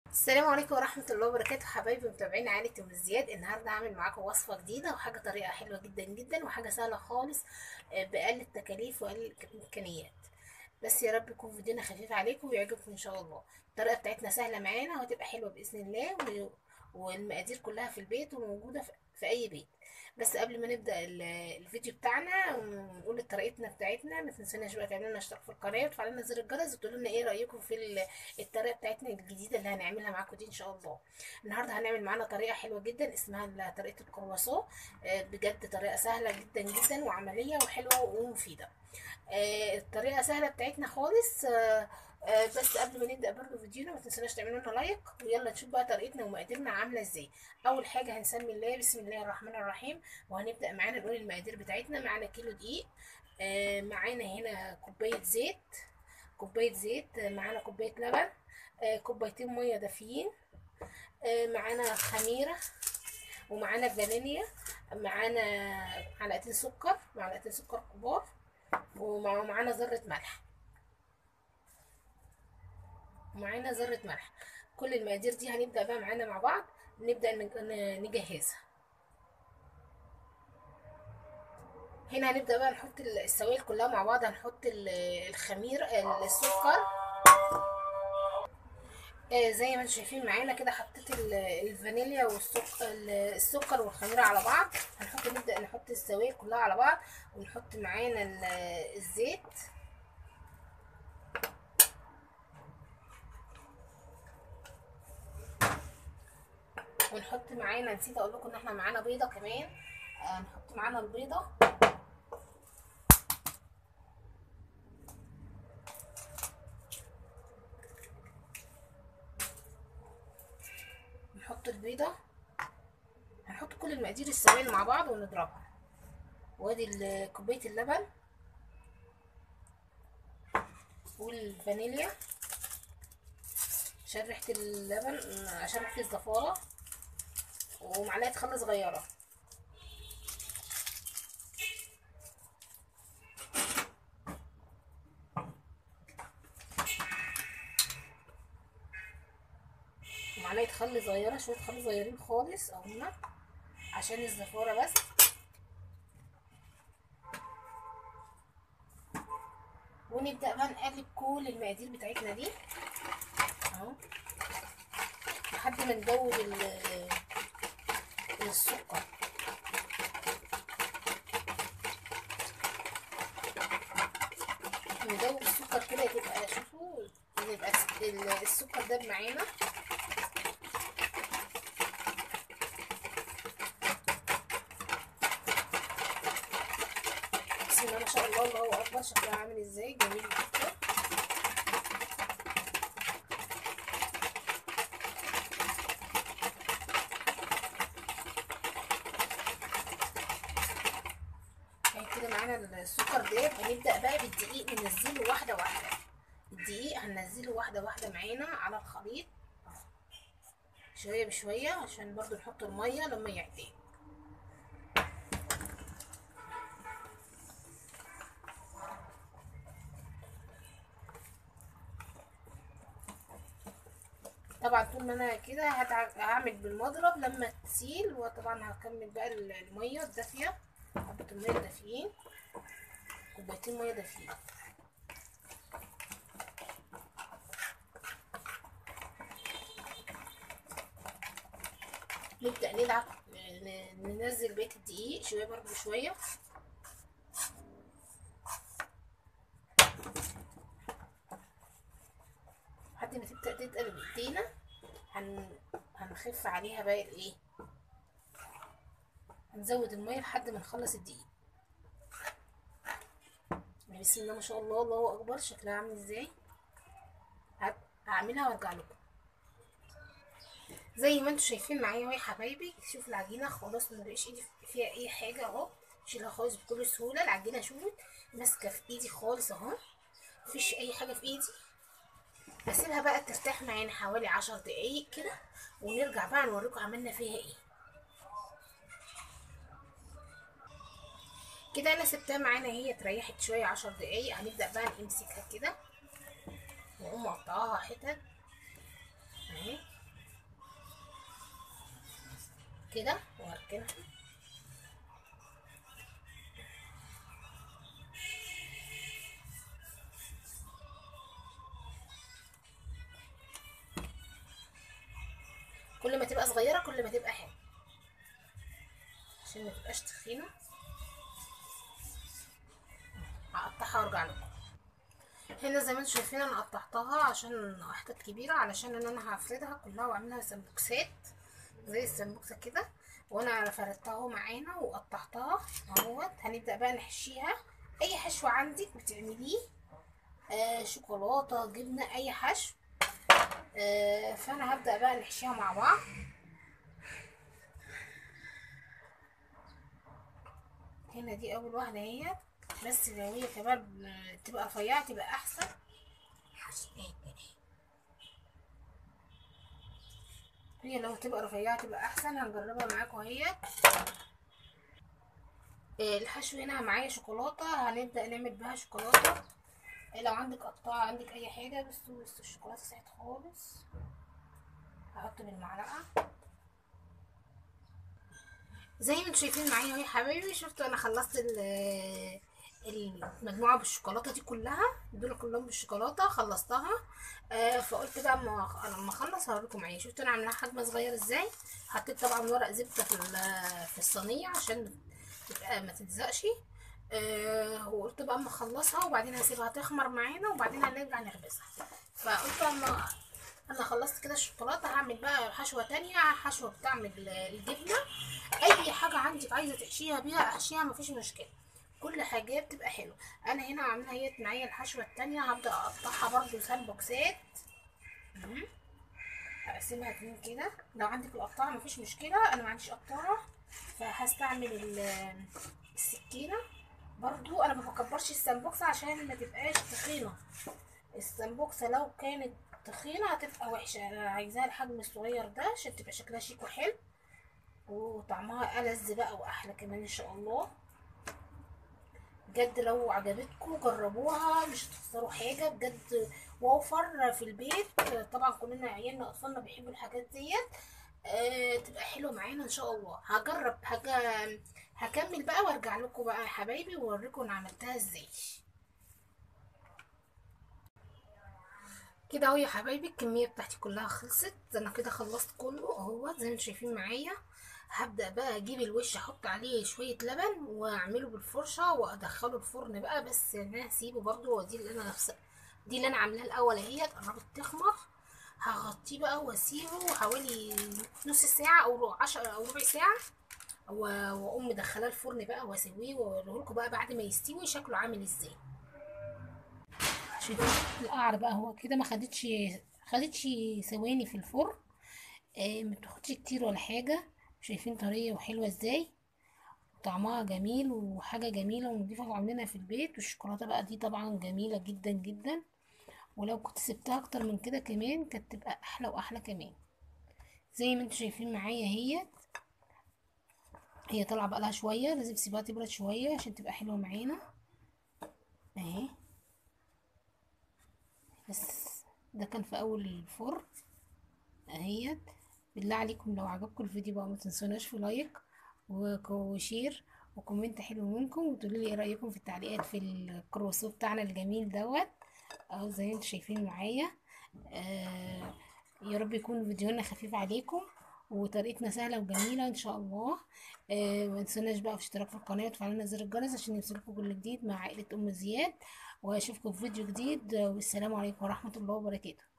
السلام عليكم ورحمة الله وبركاته حبايبي متابعين عائلة ام زياد النهارده هعمل معاكم وصفة جديدة وحاجة طريقة حلوة جدا جدا وحاجة سهلة خالص آه، بأقل التكاليف وأقل الإمكانيات بس يا رب يكون فيديونا خفيف عليكم ويعجبكم إن شاء الله الطريقة بتاعتنا سهلة معانا وهتبقى حلوة بإذن الله و- والمقادير كلها في البيت وموجودة في- في أي بيت بس قبل ما نبدأ ال- الفيديو بتاعنا ونقول طريقتنا بتاعتنا ما تنسوناش بقى تعملوا لنا اشتراك في القناة وتفعلوا لنا زر الجرس وتقولوا لنا ايه رأيكم في ال- الطريقة بتاعتنا الجديدة اللي هنعملها معاكم دي ان شاء الله النهارده هنعمل معانا طريقة حلوة جدا اسمها ال- طريقة الكرواسون آه، بجد طريقة سهلة جدا جدا وعملية وحلوة ومفيدة آه، الطريقة سهلة بتاعتنا خالص آه، آه، بس قبل ما نبدأ برضه فيديونا ما تنسوناش تعملوا لنا لايك ويلا نشوف بقى طريقتنا ومقاديرنا عاملة ازاي اول حاجة هنسمي الله بسم الله الرحمن الرحيم وهنبدأ معانا نقول المقادير بتاعتنا معانا كيلو دقيق آه، معانا هنا كوباية زيت كوباية زيت آه، معانا كوباية لبن آه، كوبايتين مية دافيين آه، معانا خميرة ومعانا فانيليا معانا معلقتين سكر معلقتين سكر كبار ومع- ومعانا ذرة ملح ومعانا ذرة ملح كل المقادير دي هنبدأ بقى معانا مع بعض نبدأ نج- ن- نجهزها هنا هنبدأ بقى نحط ال- السوائل كلها مع بعض هنحط ال- الخميرة السكر آه زي ما انتم شايفين معانا كده حطيت ال- الفانيليا والسكر السكر والخميره على بعض هنحط نبدا نحط السوائل كلها على بعض ونحط معانا ال- الزيت ونحط معانا نسيت اقول لكم ان احنا معانا بيضه كمان آه نحط معانا البيضه نحط البيضه هنحط كل المقادير السوائل مع بعض ونضربها وادي ال- كوبايه اللبن والفانيليا عشان ريحه اللبن عشان ريحه الزفاره ومعلقه خل صغيره ومعلقه خل صغيره شويه خل صغيرين خالص اهما عشان الزفاره بس ونبدا بقى نقلب كل المقادير بتاعتنا دي اهو لحد ما ندوب ال- السكر ندوب السكر كده يبقى شوفوا يبقى ال- السكر داب معانا بسم الله ما شاء الله الله اكبر شكلها عامل ازاي جميل جدا يعني كده معانا السكر داب هنبدا بقى بالدقيق ننزله واحده واحده الدقيق هننزله واحده واحده معانا على الخليط شويه بشويه عشان برضو نحط الميه لما يعتاد طبعا طول ما انا كده هتع- هعمل بالمضرب لما تسيل وطبعا هكمل بقى ال- الميه الدافيه حبه الميه الدافيين كوبايتين ميه دافيين نبدا نلعب ن- ننزل بقيه الدقيق شويه برضو شويه لحد ما تبدا تتقل بايدينا هن... هنخف عليها بقى الايه هنزود الميه لحد ما نخلص الدقيق بسم الله ما شاء الله الله اكبر شكلها عامل ازاي ه- هعملها وارجع لكم زي ما انتم شايفين معايا اهو يا حبايبي شوف العجينه خلاص ما بقاش ايدي فيها اي حاجه اهو شيلها خالص بكل سهوله العجينه شوفت ماسكه في ايدي خالص اهو مفيش اي حاجه في ايدي بسيبها بقى ترتاح معانا حوالي عشر دقايق كده ونرجع بقى نوريكم عملنا فيها ايه كده انا سبتها معانا هي اتريحت شويه عشر دقايق هنبدا بقى نمسكها كده واقوم مقطعاها حتت اهي كده واركنها كل ما تبقى صغيره كل ما تبقى حلوه عشان ما تبقاش تخينه هقطعها وارجع لكم هنا زي ما انتم شايفين انا قطعتها عشان حتت كبيره علشان ان انا هفردها كلها واعملها سمبوكسات زي السمبوكسه كده وانا فردتها معانا وقطعتها اهوت هنبدا بقى نحشيها اي حشو عندك بتعمليه آه شوكولاته جبنه اي حشو آه فانا هبدا بقى نحشيها مع بعض هنا دي اول واحده اهي بس لو هي كمان تبقى رفيعه تبقى احسن هي لو تبقى رفيعه تبقى احسن هنجربها معاكم اهي الحشو هنا معايا شوكولاته هنبدا نعمل بها شوكولاته لو عندك قطاعه عندك اي حاجه بس بس الشوكولاته ساعت خالص هحط بالمعلقه زي ما انتم شايفين معايا اهو يا حبايبي شفتوا انا خلصت المجموعه بالشوكولاته دي كلها دول كلهم بالشوكولاته خلصتها آه فقلت بقى اما لما اخلص هوريكم معايا شفتوا انا عاملاها حجم صغير ازاي حطيت طبعا ورق زبده في في الصينيه عشان تبقى ما تلزقش آه وقلت بقى اما اخلصها وبعدين هسيبها تخمر معانا وبعدين هنرجع نخبزها فقلت اما انا خلصت كده الشوكولاته هعمل بقى حشوه تانية حشوه بتعمل الجبنه اي حاجه عندك عايزه تحشيها بيها احشيها مفيش مشكله كل حاجه بتبقى حلوه انا هنا عامله اهي معايا الحشوه التانية هبدا اقطعها برضو سامبوكسات هقسمها اتنين كده لو عندك القطاعه مفيش مشكله انا ما عنديش قطاعه فهستعمل السكينه برضو انا ما بكبرش السامبوكسه عشان ما تبقاش تخينه السامبوكسه لو كانت تخينه هتبقى وحشه انا عايزاها الحجم الصغير ده عشان تبقى شكلها شيك وحلو وطعمها ألذ بقى واحلى كمان ان شاء الله بجد لو عجبتكم جربوها مش هتخسروا حاجه بجد وفر في البيت طبعا كلنا عيالنا اطفالنا بيحبوا الحاجات ديت آه تبقى حلوه معانا ان شاء الله هجرب هجا هكمل بقى وارجع لكم بقى يا حبايبي واوريكم انا عملتها ازاي كده اهو يا حبايبي الكميه بتاعتي كلها خلصت انا كده خلصت كله اهو زي ما انتم شايفين معايا هبدا بقى اجيب الوش احط عليه شويه لبن واعمله بالفرشه وادخله الفرن بقى بس انا هسيبه برده ودي اللي انا نفس دي اللي انا عاملاها الاول اهي قربت تخمر هغطيه بقى واسيبه حوالي نص ساعه او عشر او ربع ساعه واقوم مدخلاه الفرن بقى واسويه واوريه لكم بقى بعد ما يستوي شكله عامل ازاي شايفين القعر بقى هو كده ما خدتش خدتش ثواني في الفرن آه ما بتاخدش كتير ولا حاجه شايفين طريه وحلوه ازاي طعمها جميل وحاجه جميله ونضيفه وعاملينها في البيت والشوكولاته بقى دي طبعا جميله جدا جدا ولو كنت سبتها اكتر من كده كمان كانت تبقى احلى واحلى كمان زي ما انتم شايفين معايا هي هي طالعه بقى لها شويه لازم تسيبها تبرد شويه عشان تبقى حلوه معانا اهي بس ده كان في اول الفرن اهيت بالله عليكم لو عجبكم الفيديو بقى ما تنسوناش في لايك وشير وكومنت حلو منكم وتقولوا لي ايه رايكم في التعليقات في الكروسو بتاعنا الجميل دوت اهو زي ما انتم شايفين معايا آه يا رب يكون فيديونا خفيف عليكم وطريقتنا سهله وجميله ان شاء الله آه ما تنسوناش بقى في اشتراك في القناه وتفعلوا زر الجرس عشان يوصلكم كل جديد مع عائله ام زياد واشوفكم في فيديو جديد والسلام عليكم ورحمه الله وبركاته